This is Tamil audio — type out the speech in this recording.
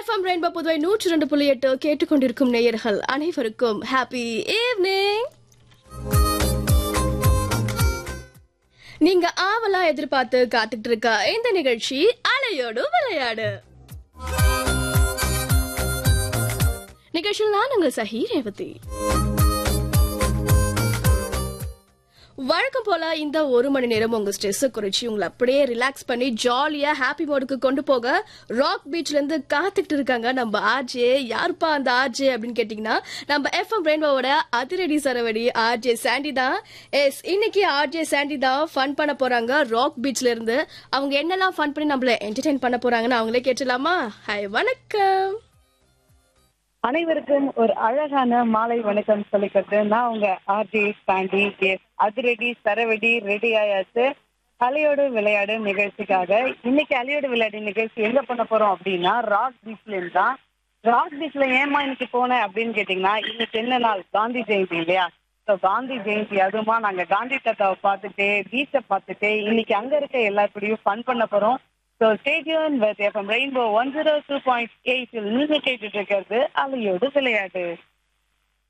எஃப்எம் ரெயின்போ புதுவை நூற்றி ரெண்டு புள்ளி எட்டு கேட்டுக்கொண்டிருக்கும் நேயர்கள் அனைவருக்கும் ஹாப்பி ஈவினிங் நீங்க ஆவலா எதிர்பார்த்து காத்துக்கிட்டு இருக்க இந்த நிகழ்ச்சி அலையோடு விளையாடு நிகழ்ச்சியில் நான் உங்கள் சஹி ரேவதி வழக்கம் போல இந்த ஒரு மணி நேரம் உங்க ஸ்ட்ரெஸ் குறைச்சி உங்களை அப்படியே ரிலாக்ஸ் பண்ணி ஜாலியா ஹாப்பி மோடுக்கு கொண்டு போக ராக் பீச்ல இருந்து காத்துக்கிட்டு இருக்காங்க நம்ம ஆர்ஜே யாருப்பா அந்த ஆர்ஜே அப்படின்னு கேட்டீங்கன்னா நம்ம எஃப்எம் ரெயின்போவோட அதிரடி சரவடி ஆர்ஜே சாண்டி தான் எஸ் இன்னைக்கு ஆர்ஜே சாண்டி தான் ஃபன் பண்ண போறாங்க ராக் பீச்ல இருந்து அவங்க என்னெல்லாம் ஃபன் பண்ணி நம்மள என்டர்டைன் பண்ண போறாங்கன்னு அவங்களே கேட்டலாமா ஹாய் வணக்கம் அனைவருக்கும் ஒரு அழகான மாலை வணக்கம் சொல்லிக்கிறது நான் உங்க ஆர்ஜி சாண்டி எஸ் அதிரெடி சரவெடி ரெடி ஆயாச்சு அலையோடு விளையாடு நிகழ்ச்சிக்காக இன்னைக்கு அலையோடு விளையாடு நிகழ்ச்சி எங்க பண்ண போறோம் அப்படின்னா ராக் பீச்ல தான் ராக் பீச்ல ஏமா இன்னைக்கு போனேன் அப்படின்னு கேட்டீங்கன்னா இன்னைக்கு என்ன நாள் காந்தி ஜெயந்தி இல்லையா ஸோ காந்தி ஜெயந்தி அதுவுமா நாங்க காந்தி தாத்தாவை பார்த்துட்டு பீச்சை பார்த்துட்டு இன்னைக்கு அங்க இருக்க எல்லாருக்கூடயும் ஃபன் பண்ண போறோம் so stadium with FM rainbow one zero two point எயிட்டில் நீங்க கேட்டுட்டு இருக்கிறது அலையோடு விளையாடு